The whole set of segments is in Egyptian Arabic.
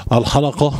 الحلقة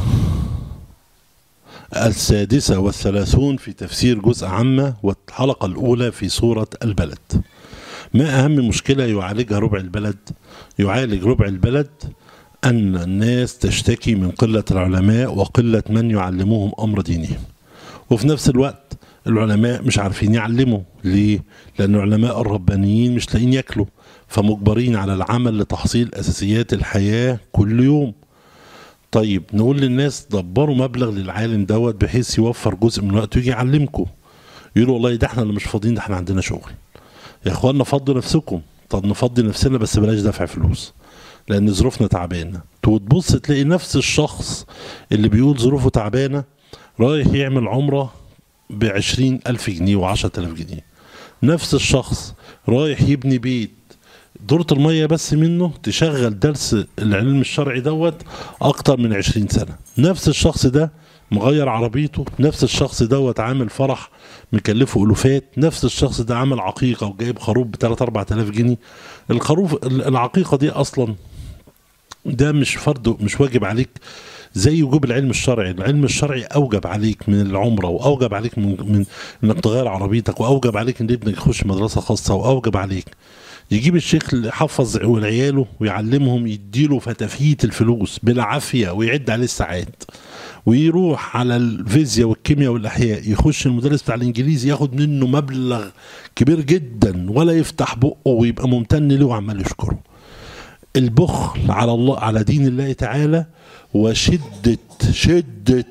السادسة والثلاثون في تفسير جزء عامة والحلقة الأولى في سورة البلد ما أهم مشكلة يعالجها ربع البلد يعالج ربع البلد أن الناس تشتكي من قلة العلماء وقلة من يعلموهم أمر دينهم وفي نفس الوقت العلماء مش عارفين يعلموا ليه؟ لأن العلماء الربانيين مش لاقيين ياكلوا فمجبرين على العمل لتحصيل أساسيات الحياة كل يوم طيب نقول للناس دبروا مبلغ للعالم دوت بحيث يوفر جزء من وقته يجي يعلمكم يقولوا والله ده احنا اللي مش فاضيين ده احنا عندنا شغل يا اخوانا فضوا نفسكم طب نفضي نفسنا بس بلاش دفع فلوس لان ظروفنا تعبانه وتبص تلاقي نفس الشخص اللي بيقول ظروفه تعبانه رايح يعمل عمره بعشرين ألف جنيه وعشرة آلاف جنيه نفس الشخص رايح يبني بيت دورة المية بس منه تشغل درس العلم الشرعي دوت أكتر من عشرين سنة نفس الشخص ده مغير عربيته نفس الشخص دوت عامل فرح مكلفه ألوفات نفس الشخص ده عامل عقيقة وجايب خروف ب 3 4000 جنيه الخروف العقيقة دي أصلا ده مش فرض مش واجب عليك زي وجوب العلم الشرعي العلم الشرعي اوجب عليك من العمره واوجب عليك من, من انك تغير عربيتك واوجب عليك ان ابنك يخش مدرسه خاصه واوجب عليك يجيب الشيخ اللي يحفظ عياله ويعلمهم يديله فتافيت الفلوس بالعافيه ويعد عليه الساعات ويروح على الفيزياء والكيمياء والاحياء يخش المدرس بتاع الانجليزي ياخد منه مبلغ كبير جدا ولا يفتح بقه ويبقى ممتن له وعمال يشكره البخل على الله على دين الله تعالى وشدة شدة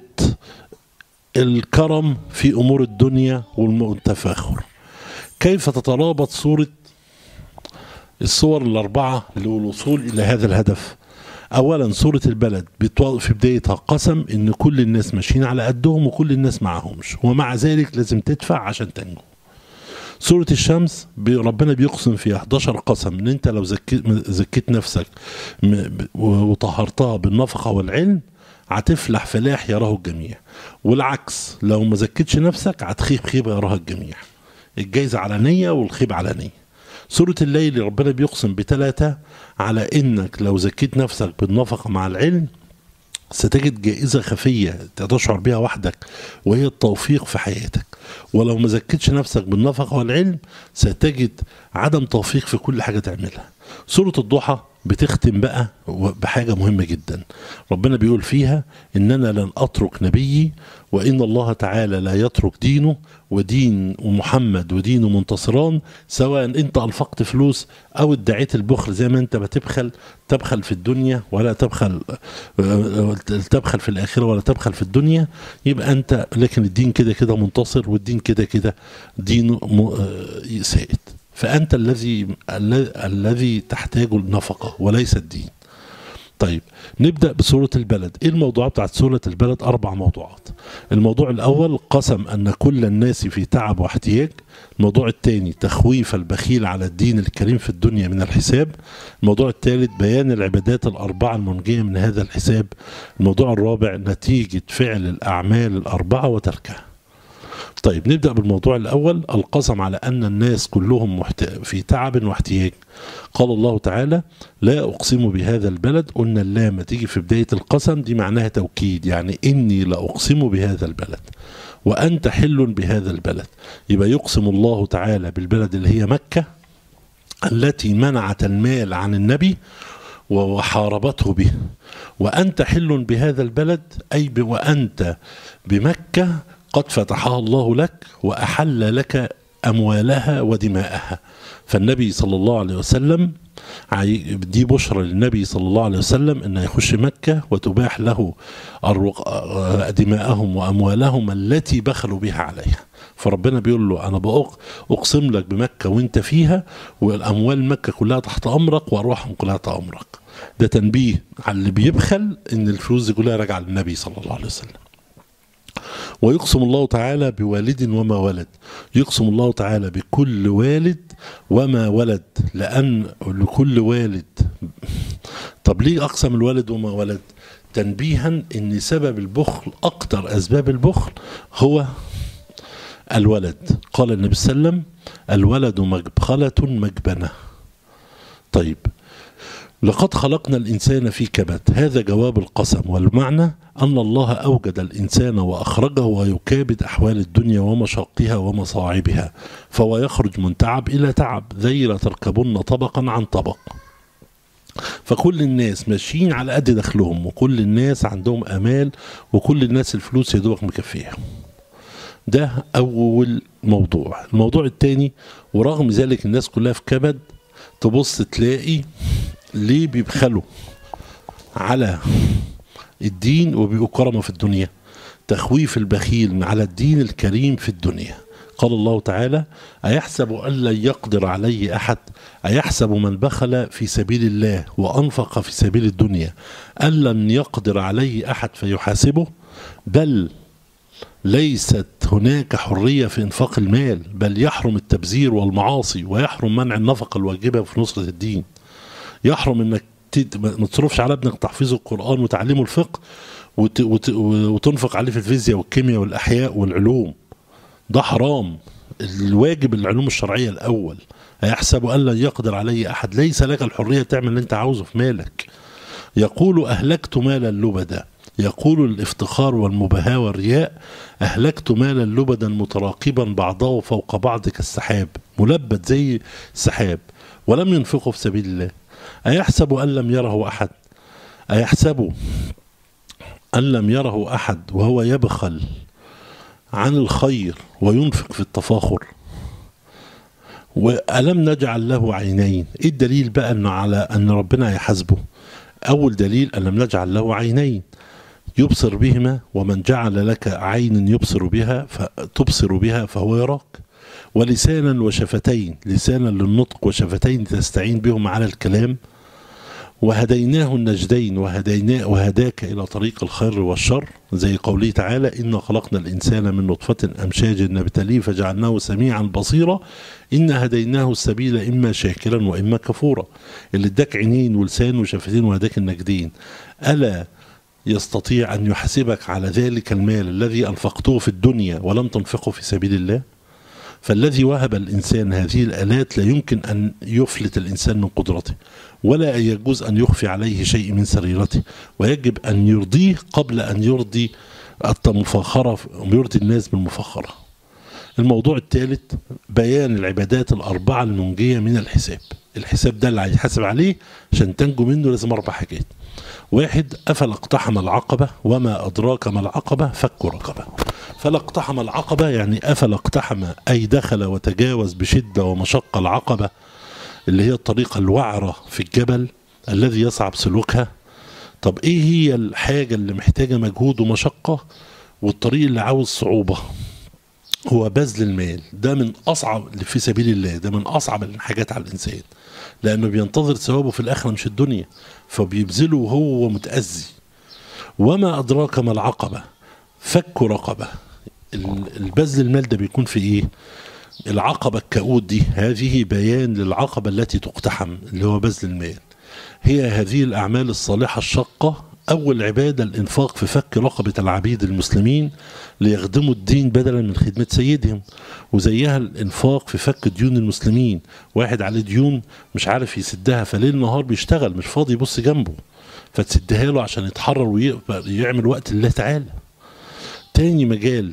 الكرم في أمور الدنيا والتفاخر كيف تترابط صورة الصور الأربعة للوصول إلى هذا الهدف أولا صورة البلد في بدايتها قسم إن كل الناس ماشيين على قدهم وكل الناس معهمش ومع ذلك لازم تدفع عشان تنجو سورة الشمس ربنا بيقسم فيها 11 قسم ان انت لو زكيت, زكيت نفسك وطهرتها بالنفقة والعلم هتفلح فلاح يراه الجميع والعكس لو ما زكيتش نفسك هتخيب خيبة يراها الجميع الجايزة علنية والخيب علنية سورة الليل ربنا بيقسم بثلاثة على انك لو زكيت نفسك بالنفقة مع العلم ستجد جائزة خفية تشعر بها وحدك وهي التوفيق في حياتك ولو ما زكتش نفسك بالنفقة والعلم ستجد عدم توفيق في كل حاجة تعملها سورة الضحى بتختم بقى بحاجة مهمة جدا ربنا بيقول فيها إننا لن أترك نبيي وإن الله تعالى لا يترك دينه ودين ومحمد ودينه منتصران سواء أنت أنفقت فلوس أو ادعيت البخل زي ما أنت بتبخل تبخل في الدنيا ولا تبخل تبخل في الآخرة ولا تبخل في الدنيا يبقى أنت لكن الدين كده كده منتصر والدين كده كده دين سائد فأنت الذي الذي تحتاج النفقة وليس الدين طيب نبدأ بسورة البلد إيه الموضوعات بتاعت سورة البلد أربع موضوعات الموضوع الأول قسم أن كل الناس في تعب واحتياج الموضوع الثاني تخويف البخيل على الدين الكريم في الدنيا من الحساب الموضوع الثالث بيان العبادات الأربعة المنجية من هذا الحساب الموضوع الرابع نتيجة فعل الأعمال الأربعة وتركها طيب نبدأ بالموضوع الأول القسم على أن الناس كلهم محت... في تعب واحتياج قال الله تعالى لا أقسم بهذا البلد قلنا اللام تيجي في بداية القسم دي معناها توكيد يعني إني لأقسم بهذا البلد وأنت حل بهذا البلد يبقى يقسم الله تعالى بالبلد اللي هي مكة التي منعت المال عن النبي وحاربته به وأنت حل بهذا البلد أي وأنت بمكة قد فتحها الله لك وأحل لك أموالها ودماءها فالنبي صلى الله عليه وسلم دي بشرى للنبي صلى الله عليه وسلم انه يخش مكة وتباح له دماءهم وأموالهم التي بخلوا بها عليها فربنا بيقول له أنا بأقسم لك بمكة وانت فيها والأموال مكة كلها تحت أمرك وأرواحهم كلها تحت أمرك ده تنبيه على اللي بيبخل ان الفلوس دي كلها راجعه للنبي صلى الله عليه وسلم ويقسم الله تعالى بوالد وما ولد يقسم الله تعالى بكل والد وما ولد لأن لكل والد طب ليه أقسم الوالد وما ولد تنبيها ان سبب البخل اكتر اسباب البخل هو الولد قال النبي صلى الله عليه وسلم الولد مجبخلة مجبنة طيب لقد خلقنا الإنسان في كبد هذا جواب القسم والمعنى أن الله أوجد الإنسان وأخرجه ويكابد أحوال الدنيا ومشاقها ومصاعبها فهو يخرج من تعب إلى تعب زي لا تركبن طبقا عن طبق فكل الناس ماشيين على قد دخلهم وكل الناس عندهم امال وكل الناس الفلوس يا دوبك مكفيها ده اول موضوع الموضوع الثاني ورغم ذلك الناس كلها في كبد تبص تلاقي ليه بيبخلوا على الدين وبيبقوا كرمه في الدنيا تخويف البخيل على الدين الكريم في الدنيا قال الله تعالى أيحسب أن لن يقدر عليه أحد أيحسب من بخل في سبيل الله وأنفق في سبيل الدنيا أن لن يقدر عليه أحد فيحاسبه بل ليست هناك حرية في إنفاق المال بل يحرم التبذير والمعاصي ويحرم منع النفقة الواجبة في نصرة الدين يحرم انك ما تصرفش على ابنك تحفيظ القرآن وتعليمه الفقه وت... وت... وتنفق عليه في الفيزياء والكيمياء والأحياء والعلوم ده حرام الواجب العلوم الشرعية الأول أيحسب أن لن يقدر عليه أحد ليس لك الحرية تعمل اللي أنت عاوزه في مالك يقول أهلكت مالا لبدا يقول الافتخار والمباهاة والرياء أهلكت مالا لبدا متراقبا بعضه فوق بعض كالسحاب ملبد زي السحاب ولم ينفقه في سبيل الله أيحسب أن لم يره أحد أيحسب أن لم يره أحد وهو يبخل عن الخير وينفق في التفاخر وألم نجعل له عينين إيه الدليل بقى أنه على أن ربنا يحاسبه أول دليل ألم نجعل له عينين يبصر بهما ومن جعل لك عين يبصر بها فتبصر بها فهو يراك ولسانا وشفتين لسانا للنطق وشفتين تستعين بهم على الكلام وهديناه النجدين وهدينا وهداك إلى طريق الخير والشر زي قوله تعالى إنا خلقنا الإنسان من نطفة أمشاج نبتليه فجعلناه سميعا بصيرا إنا هديناه السبيل إما شاكرا وإما كفورا اللي اداك عينين ولسان وشفتين وهداك النجدين ألا يستطيع أن يحاسبك على ذلك المال الذي أنفقته في الدنيا ولم تنفقه في سبيل الله فالذي وهب الإنسان هذه الآلات لا يمكن أن يفلت الإنسان من قدرته ولا يجوز أن يخفي عليه شيء من سريرته ويجب أن يرضيه قبل أن يرضي المفاخرة يرضي الناس بالمفاخرة الموضوع الثالث بيان العبادات الأربعة المنجية من الحساب الحساب ده اللي هيحاسب عليه عشان تنجو منه لازم أربع حاجات واحد أفلا اقتحم العقبة وما أدراك ما العقبة فك رقبة فلا اقتحم العقبة يعني أفلا اقتحم أي دخل وتجاوز بشدة ومشقة العقبة اللي هي الطريقة الوعرة في الجبل الذي يصعب سلوكها طب ايه هي الحاجة اللي محتاجة مجهود ومشقة والطريق اللي عاوز صعوبة هو بذل المال ده من أصعب في سبيل الله ده من أصعب الحاجات على الإنسان لأنه بينتظر ثوابه في الآخرة مش الدنيا فبيبذله وهو متأذي وما أدراك ما العقبة فك رقبة البذل المال ده بيكون في إيه العقبة الكؤود دي هذه بيان للعقبة التي تقتحم اللي هو بذل المال هي هذه الأعمال الصالحة الشاقة أول عبادة الإنفاق في فك رقبة العبيد المسلمين ليخدموا الدين بدلا من خدمة سيدهم وزيها الإنفاق في فك ديون المسلمين واحد عليه ديون مش عارف يسدها فليل نهار بيشتغل مش فاضي يبص جنبه فتسدها له عشان يتحرر ويعمل وقت لله تعالى تاني مجال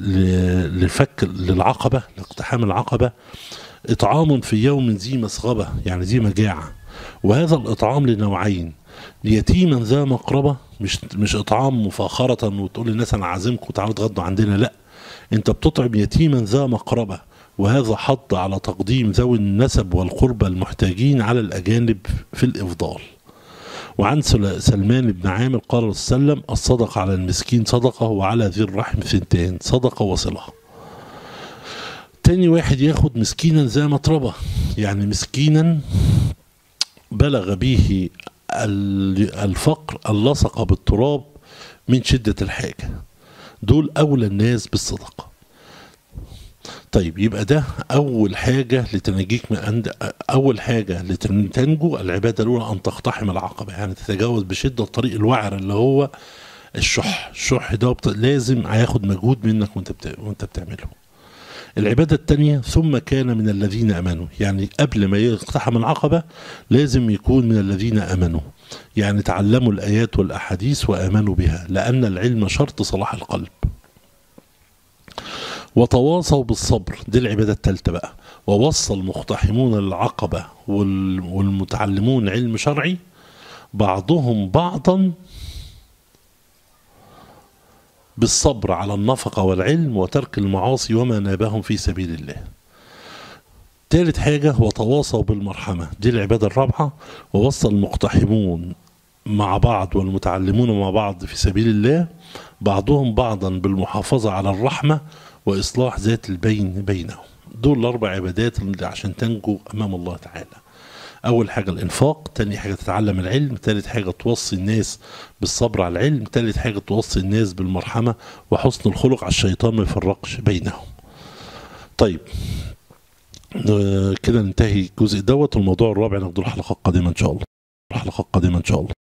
لفك للعقبة لاقتحام العقبة إطعام في يوم ذي مسغبة يعني ذي مجاعة وهذا الإطعام لنوعين يتيما ذا مقربة مش مش إطعام مفاخرة وتقول للناس أنا عازمكم تعالوا تغدوا عندنا لا أنت بتطعم يتيما ذا مقربة وهذا حض على تقديم ذوي النسب والقربة المحتاجين على الأجانب في الإفضال وعن سلمان بن عامر قال وسلم الصدقة على المسكين صدقة وعلى ذي الرحم ثنتين صدقة وصلة تاني واحد ياخد مسكينا ذا مطربة يعني مسكينا بلغ به الفقر اللصق بالتراب من شدة الحاجة دول أولى الناس بالصدقة طيب يبقى ده أول حاجة لتنجيك من عند أول حاجة لتنجو العبادة الأولى أن تقتحم العقبة يعني تتجاوز بشدة الطريق الوعر اللي هو الشح الشح ده لازم هياخد مجهود منك وانت وانت بتعمله العبادة التانية ثم كان من الذين أمنوا يعني قبل ما يقتحم العقبة لازم يكون من الذين أمنوا يعني تعلموا الآيات والأحاديث وآمنوا بها لأن العلم شرط صلاح القلب وتواصوا بالصبر دي العبادة الثالثة بقى ووصى المقتحمون للعقبة وال- والمتعلمون علم شرعي بعضهم بعضا بالصبر على النفقة والعلم وترك المعاصي وما نابهم في سبيل الله ثالث حاجة وتواصوا بالمرحمة دي العبادة الرابعة ووصى المقتحمون مع بعض والمتعلمون مع بعض في سبيل الله بعضهم بعضا بالمحافظة على الرحمة وإصلاح ذات البين بينهم دول الأربع عبادات اللي عشان تنجو أمام الله تعالى أول حاجة الإنفاق تاني حاجة تتعلم العلم تالت حاجة توصي الناس بالصبر على العلم تالت حاجة توصي الناس بالمرحمة وحسن الخلق على الشيطان ما يفرقش بينهم طيب آه، كده ننتهي الجزء دوت والموضوع الرابع ناخده الحلقة القادمة إن شاء الله الحلقة القادمة إن شاء الله